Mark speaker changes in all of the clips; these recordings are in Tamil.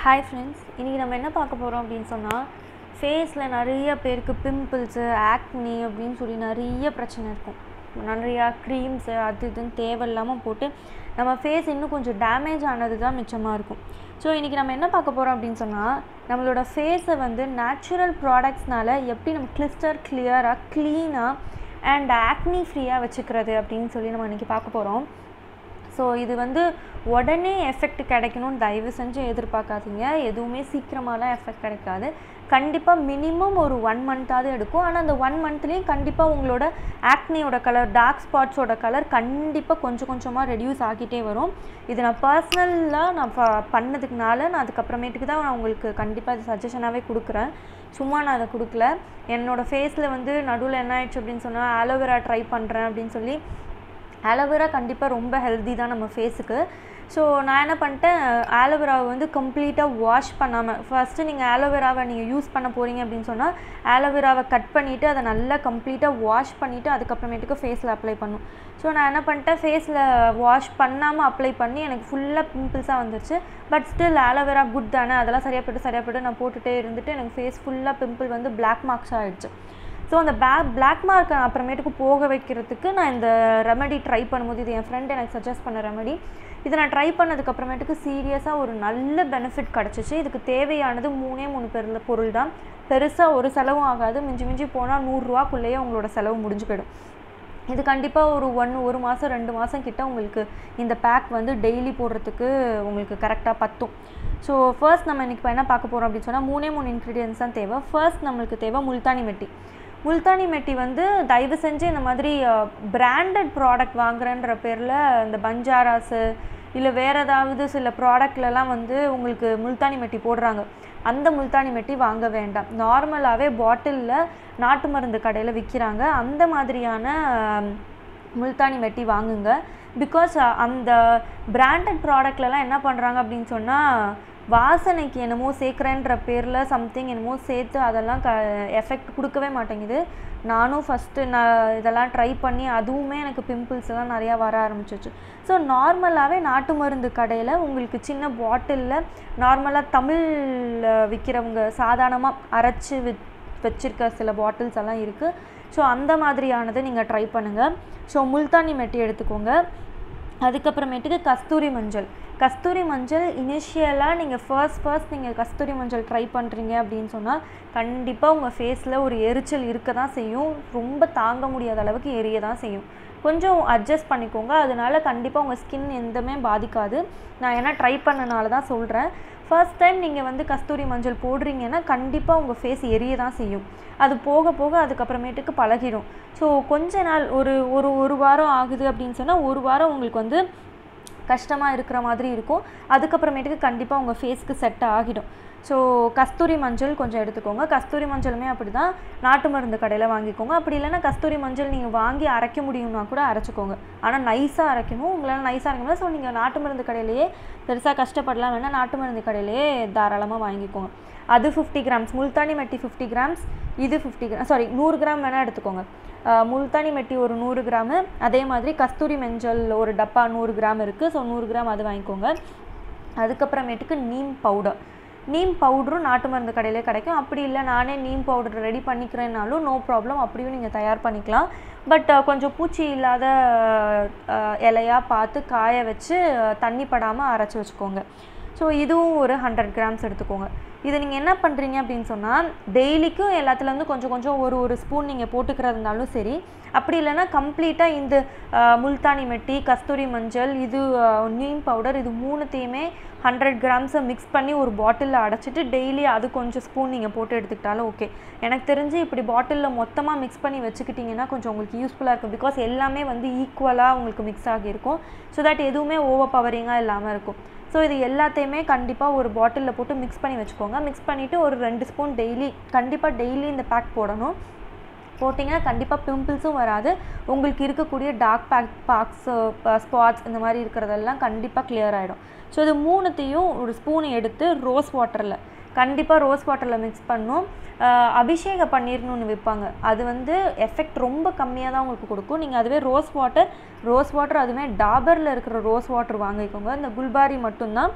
Speaker 1: ஹாய் ஃப்ரெண்ட்ஸ் இன்றைக்கி நம்ம என்ன பார்க்க போகிறோம் அப்படின்னு சொன்னால் ஃபேஸில் நிறைய பேருக்கு பிம்பிள்ஸு ஆக்னி அப்படின்னு சொல்லி நிறைய பிரச்சனை இருக்கும் நிறையா க்ரீம்ஸு அது இதுன்னு தேவையில்லாமல் போட்டு நம்ம ஃபேஸ் இன்னும் கொஞ்சம் டேமேஜ் ஆனது தான் மிச்சமாக இருக்கும் ஸோ இன்றைக்கி நம்ம என்ன பார்க்க போகிறோம் அப்படின்னு சொன்னால் நம்மளோட ஃபேஸை வந்து நேச்சுரல் ப்ராடக்ட்ஸ்னால எப்படி நம்ம கிளிஸ்டர் கிளியராக க்ளீனாக அண்ட் ஆக்னி ஃப்ரீயாக வச்சுக்கிறது அப்படின்னு சொல்லி நம்ம இன்றைக்கி பார்க்க போகிறோம் ஸோ இது வந்து உடனே எஃபெக்ட் கிடைக்கணும்னு தயவு செஞ்சு எதிர்பார்க்காதீங்க எதுவுமே சீக்கிரமாலாம் எஃபெக்ட் கிடைக்காது கண்டிப்பாக மினிமம் ஒரு ஒன் மந்த்தாவது எடுக்கும் ஆனால் அந்த ஒன் மந்த்லேயும் கண்டிப்பாக உங்களோட ஆக்னியோட கலர் டார்க் ஸ்பாட்ஸோட கலர் கண்டிப்பாக கொஞ்சம் கொஞ்சமாக ரெடியூஸ் ஆகிட்டே வரும் இது நான் பர்சனலாக நான் ப பண்ணதுக்குனால நான் அதுக்கப்புறமேட்டுக்கு தான் நான் உங்களுக்கு கண்டிப்பாக இது சஜஷனாகவே கொடுக்குறேன் சும்மா நான் அதை கொடுக்கல என்னோடய ஃபேஸில் வந்து நடுவில் என்ன ஆயிடுச்சு அப்படின்னு சொன்னால் ஆலோவேரா ட்ரை பண்ணுறேன் அப்படின்னு சொல்லி ஆலோவேரா கண்டிப்பாக ரொம்ப ஹெல்தி தான் நம்ம ஃபேஸுக்கு ஸோ நான் என்ன பண்ணிட்டேன் ஆலோவேராவை வந்து கம்ப்ளீட்டாக வாஷ் பண்ணாமல் ஃபஸ்ட்டு நீங்கள் ஆலோவேராவை நீங்கள் யூஸ் பண்ண போகிறீங்க அப்படின்னு சொன்னால் ஆலோவேராவை கட் பண்ணிவிட்டு அதை நல்லா கம்ப்ளீட்டாக வாஷ் பண்ணிவிட்டு அதுக்கப்புறமேட்டுக்கு ஃபேஸில் அப்ளை பண்ணும் ஸோ நான் என்ன பண்ணிட்டேன் ஃபேஸில் வாஷ் பண்ணாமல் அப்ளை பண்ணி எனக்கு ஃபுல்லாக பிம்பிள்ஸாக வந்துருச்சு பட் ஸ்டில் ஆலோவேரா குட் தானே அதெல்லாம் சரியாக போய்ட்டு சரியாக போய்ட்டு நான் போட்டுகிட்டே இருந்துட்டு எனக்கு ஃபேஸ் ஃபுல்லாக பிம்பிள் வந்து பிளாக் மார்க்ஸ் ஆகிடுச்சு ஸோ அந்த பே பிளாக் மார்க்கை அப்புறமேட்டுக்கு போக வைக்கிறதுக்கு நான் இந்த ரெமெடி ட்ரை பண்ணும்போது இது என் ஃப்ரெண்ட் எனக்கு சஜஸ்ட் பண்ண ரெமெடி இதை நான் ட்ரை பண்ணதுக்கு அப்புறமேட்டுக்கு சீரியஸாக ஒரு நல்ல பெனிஃபிட் கிடச்சிச்சு இதுக்கு தேவையானது மூணே மூணு பேரில் பொருள் தான் பெருசாக ஒரு செலவும் ஆகாது மிஞ்சி மிஞ்சி போனால் நூறுரூவாக்குள்ளேயே உங்களோட செலவு முடிஞ்சு போயிடும் இது கண்டிப்பாக ஒரு ஒன் ஒரு மாதம் ரெண்டு மாதம் கிட்ட உங்களுக்கு இந்த பேக் வந்து டெய்லி போடுறதுக்கு உங்களுக்கு கரெக்டாக பத்தும் ஸோ ஃபர்ஸ்ட் நம்ம இன்றைக்கி இப்போ என்ன பார்க்க போகிறோம் அப்படின்னு சொன்னால் மூணே மூணு இன்க்ரீடியன்ஸ் தான் தேவை ஃபர்ஸ்ட் நம்மளுக்கு தேவை முல்தானி மெட்டி முல்தானி மெட்டி வந்து தயவு செஞ்சு இந்த மாதிரி பிராண்டட் ப்ராடக்ட் வாங்குறேன்ற பேரில் இந்த பஞ்சாராஸு இல்லை வேறு ஏதாவது சில ப்ராடக்ட்லலாம் வந்து உங்களுக்கு முல்தானி மெட்டி போடுறாங்க அந்த முல்தானி மெட்டி வாங்க வேண்டாம் நார்மலாகவே பாட்டிலில் நாட்டு மருந்து கடையில் விற்கிறாங்க அந்த மாதிரியான முல்தானி மெட்டி வாங்குங்க பிகாஸ் அந்த பிராண்டட் ப்ராடக்ட்லலாம் என்ன பண்ணுறாங்க அப்படின்னு சொன்னால் வாசனைக்கு என்னமோ சேர்க்குறேன்ற பேரில் சம்திங் என்னமோ சேர்த்து அதெல்லாம் க எஃபெக்ட் கொடுக்கவே மாட்டேங்குது நானும் ஃபஸ்ட்டு நான் இதெல்லாம் ட்ரை பண்ணி அதுவுமே எனக்கு பிம்பிள்ஸ் எல்லாம் நிறையா வர ஆரம்பிச்சிச்சு ஸோ நார்மலாகவே நாட்டு மருந்து கடையில் உங்களுக்கு சின்ன பாட்டிலில் நார்மலாக தமிழில் விற்கிறவங்க சாதாரணமாக அரைச்சி வித் வச்சுருக்க சில பாட்டில்ஸ் எல்லாம் இருக்குது ஸோ அந்த மாதிரியானதை நீங்கள் ட்ரை பண்ணுங்கள் ஸோ முல்தானி மெட்டி எடுத்துக்கோங்க அதுக்கப்புறமேட்டுக்கு கஸ்தூரி மஞ்சள் கஸ்தூரி மஞ்சள் இனிஷியலாக நீங்கள் ஃபர்ஸ்ட் ஃபர்ஸ்ட் நீங்கள் கஸ்தூரி மஞ்சள் ட்ரை பண்ணுறீங்க அப்படின்னு சொன்னால் கண்டிப்பாக உங்கள் ஃபேஸில் ஒரு எரிச்சல் இருக்க தான் செய்யும் ரொம்ப தாங்க முடியாத அளவுக்கு எரிய தான் செய்யும் கொஞ்சம் அட்ஜஸ்ட் பண்ணிக்கோங்க அதனால கண்டிப்பாக உங்கள் ஸ்கின் எந்தமே பாதிக்காது நான் ஏன்னா ட்ரை பண்ணனால தான் சொல்கிறேன் ஃபர்ஸ்ட் டைம் நீங்கள் வந்து கஸ்தூரி மஞ்சள் போடுறீங்கன்னா கண்டிப்பாக உங்கள் ஃபேஸ் எரிய தான் செய்யும் அது போக போக அதுக்கப்புறமேட்டுக்கு பழகிடும் ஸோ கொஞ்ச நாள் ஒரு ஒரு ஒரு வாரம் ஆகுது அப்படின்னு சொன்னால் ஒரு வாரம் உங்களுக்கு வந்து கஷ்டமாக இருக்கிற மாதிரி இருக்கும் அதுக்கப்புறமேட்டுக்கு கண்டிப்பாக உங்கள் ஃபேஸ்க்கு செட் ஆகிடும் ஸோ கஸ்தூரி மஞ்சள் கொஞ்சம் எடுத்துக்கோங்க கஸ்தூரி மஞ்சளுமே அப்படி தான் நாட்டு மருந்து கடையில் வாங்கிக்கோங்க அப்படி இல்லைன்னா கஸ்தூரி மஞ்சள் நீங்கள் வாங்கி அரைக்க முடியும்னா கூட அரைச்சிக்கோங்க ஆனால் நைஸாக அரைக்கணும் உங்களால் நைஸாக அரைக்கணும் ஸோ நீங்கள் நாட்டு மருந்து கடையிலேயே பெருசாக கஷ்டப்படலாம் வேணால் நாட்டு மருந்து கடையிலேயே தாராளமாக வாங்கிக்கோங்க அது fifty grams Multani mitti fifty grams இது ஃபிஃப்டி கிராம் சாரி நூறு கிராம் வேணால் எடுத்துக்கோங்க முல்தானி மெட்டி ஒரு நூறு கிராமு அதே மாதிரி கஸ்தூரி மஞ்சள் ஒரு டப்பா நூறு கிராம் இருக்குது ஸோ நூறு கிராம் அது வாங்கிக்கோங்க அதுக்கப்புறமேட்டுக்கு நீம் பவுடர் நீம் பவுடரும் நாட்டு மருந்து கடையிலே கிடைக்கும் அப்படி இல்லை நானே நீம் பவுடர் ரெடி பண்ணிக்கிறேன்னாலும் நோ ப்ராப்ளம் அப்படியும் நீங்கள் தயார் பண்ணிக்கலாம் பட் கொஞ்சம் பூச்சி இல்லாத இலையாக பார்த்து காய வச்சு தண்ணி படாமல் அரைச்சி வச்சுக்கோங்க ஸோ இதுவும் ஒரு ஹண்ட்ரட் கிராம்ஸ் எடுத்துக்கோங்க இதை நீங்கள் என்ன பண்ணுறீங்க அப்படின்னு சொன்னால் டெய்லிக்கும் எல்லாத்துலேருந்து கொஞ்சம் கொஞ்சம் ஒரு ஒரு ஸ்பூன் நீங்கள் போட்டுக்கிறதுனாலும் சரி அப்படி இல்லைன்னா கம்ப்ளீட்டாக இந்த முல்தானி மெட்டி கஸ்தூரி மஞ்சள் இது நீம் பவுடர் இது மூணுத்தையுமே ஹண்ட்ரட் கிராம்ஸை மிக்ஸ் பண்ணி ஒரு பாட்டிலில் அடைச்சிட்டு டெய்லி அது கொஞ்சம் ஸ்பூன் நீங்கள் போட்டு எடுத்துக்கிட்டாலும் ஓகே எனக்கு தெரிஞ்சு இப்படி பாட்டிலில் மொத்தமாக மிக்ஸ் பண்ணி வச்சுக்கிட்டிங்கன்னா கொஞ்சம் உங்களுக்கு யூஸ்ஃபுல்லாக இருக்கும் பிகாஸ் எல்லாமே வந்து ஈக்குவலாக உங்களுக்கு மிக்ஸ் ஆகியிருக்கும் ஸோ தட் எதுவுமே ஓவர் பவரிங்காக இல்லாமல் இருக்கும் ஸோ இது எல்லாத்தையுமே கண்டிப்பாக ஒரு பாட்டிலில் போட்டு மிக்ஸ் பண்ணி வச்சுக்கோங்க மிக்ஸ் பண்ணிவிட்டு ஒரு ரெண்டு ஸ்பூன் டெய்லி கண்டிப்பாக டெய்லி இந்த பேக் போடணும் போட்டிங்கன்னா கண்டிப்பாக பிம்பிள்ஸும் வராது உங்களுக்கு இருக்கக்கூடிய டார்க் பேக் பாக்ஸ் ஸ்பாட்ஸ் இந்த மாதிரி இருக்கிறதெல்லாம் கண்டிப்பாக கிளியர் ஆகிடும் ஸோ இது மூணுத்தையும் ஒரு ஸ்பூன் எடுத்து ரோஸ் வாட்டரில் கண்டிப்பாக ரோஸ் வாட்டரில் மிக்ஸ் பண்ணும் ஆஹ் அபிஷேக பன்னீர்னு ஒன்று விற்பாங்க அது வந்து எஃபெக்ட் ரொம்ப கம்மியாக தான் உங்களுக்கு கொடுக்கும் நீங்கள் அதுவே ரோஸ் வாட்டர் ரோஸ் வாட்டர் அதுவே டாபரில் இருக்கிற ரோஸ் வாட்டர் வாங்கிக்கோங்க இந்த குல்பாரி மட்டும்தான்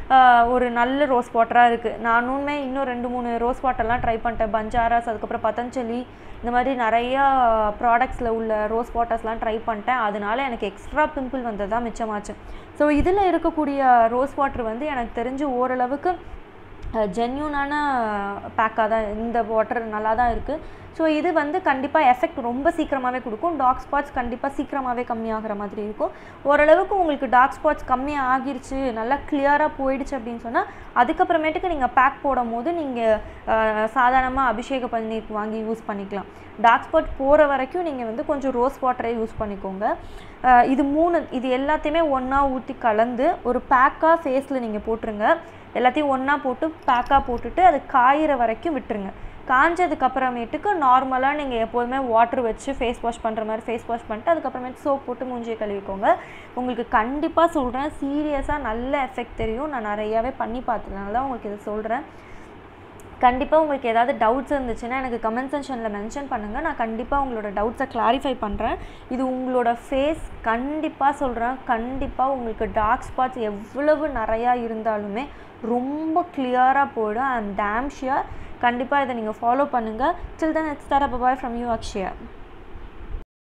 Speaker 1: ஆஹ், ஒரு நல்ல ரோஸ் வாட்டராக இருக்குது நானுமே இன்னும் ரெண்டு மூணு ரோஸ் வாட்டர்லாம் ட்ரை பண்ணிட்டேன் பஞ்சாராஸ் அதுக்கப்புறம் பதஞ்சலி இந்த மாதிரி நிறையா ப்ராடக்ட்ஸில் உள்ள ரோஸ் வாட்டர்ஸ்லாம் ட்ரை பண்ணிட்டேன் அதனால எனக்கு எக்ஸ்ட்ரா பிம்பிள் வந்தது தான் மிச்சமாச்சு ஸோ இதில் இருக்கக்கூடிய ரோஸ் வாட்டர் வந்து எனக்கு தெரிஞ்சு ஓரளவுக்கு ஜென்யூனான பேக்காக தான் இந்த வாட்டர் நல்லா தான் இருக்குது ஸோ இது வந்து கண்டிப்பாக எஃபெக்ட் ரொம்ப சீக்கிரமாகவே கொடுக்கும் டார்க் ஸ்பாட்ஸ் கண்டிப்பாக சீக்கிரமாகவே கம்மியாகிற மாதிரி இருக்கும் ஓரளவுக்கு உங்களுக்கு டார்க் ஸ்பாட்ஸ் கம்மி ஆகிருச்சு நல்லா கிளியராக போயிடுச்சு அப்படின்னு சொன்னால் அதுக்கப்புறமேட்டுக்கு நீங்கள் பேக் போடும் போது நீங்கள் சாதாரணமாக அபிஷேக பன்னீர் வாங்கி யூஸ் பண்ணிக்கலாம் டார்க் ஸ்பாட் போகிற வரைக்கும் நீங்கள் வந்து கொஞ்சம் ரோஸ் வாட்டரே யூஸ் பண்ணிக்கோங்க அஹ் இது மூணு இது எல்லாத்தையுமே ஒன்றா ஊற்றி கலந்து ஒரு பேக்காக ஃபேஸில் நீங்கள் போட்டுருங்க எல்லாத்தையும் ஒன்றா போட்டு பேக்காக போட்டுட்டு அது காயிற வரைக்கும் விட்டுருங்க காஞ்சதுக்கு அப்புறமேட்டுக்கு நார்மலாக நீங்கள் எப்போதுமே வாட்டர் வச்சு ஃபேஸ் வாஷ் பண்ணுற மாதிரி ஃபேஸ் வாஷ் பண்ணிட்டு அதுக்கப்புறமேட்டு சோப் போட்டு மூஞ்சியை கழுவிக்கோங்க உங்களுக்கு கண்டிப்பாக சொல்கிறேன் சீரியஸாக நல்ல எஃபெக்ட் தெரியும் நான் நிறையாவே பண்ணி பார்த்ததுனால தான் உங்களுக்கு இதை சொல்கிறேன் கண்டிப்பாக உங்களுக்கு ஏதாவது டவுட்ஸ் இருந்துச்சுன்னா எனக்கு கமெண்ட் செக்ஷனில் மென்ஷன் பண்ணுங்கள் நான் கண்டிப்பாக உங்களோட டவுட்ஸை கிளாரிஃபை பண்ணுறேன் இது உங்களோட ஃபேஸ் கண்டிப்பாக சொல்கிறேன் கண்டிப்பாக உங்களுக்கு டார்க் ஸ்பாட்ஸ் எவ்வளவு நிறையா இருந்தாலுமே ரொம்ப கிளியராக போயிடும் ஐ அம் டேம் ஷியர் கண்டிப்பாக இதை நீங்கள் ஃபாலோ பண்ணுங்கள் டில் தன் இட்ஸ் தர பாய் ஃப்ரம் யூ அக்ஷயா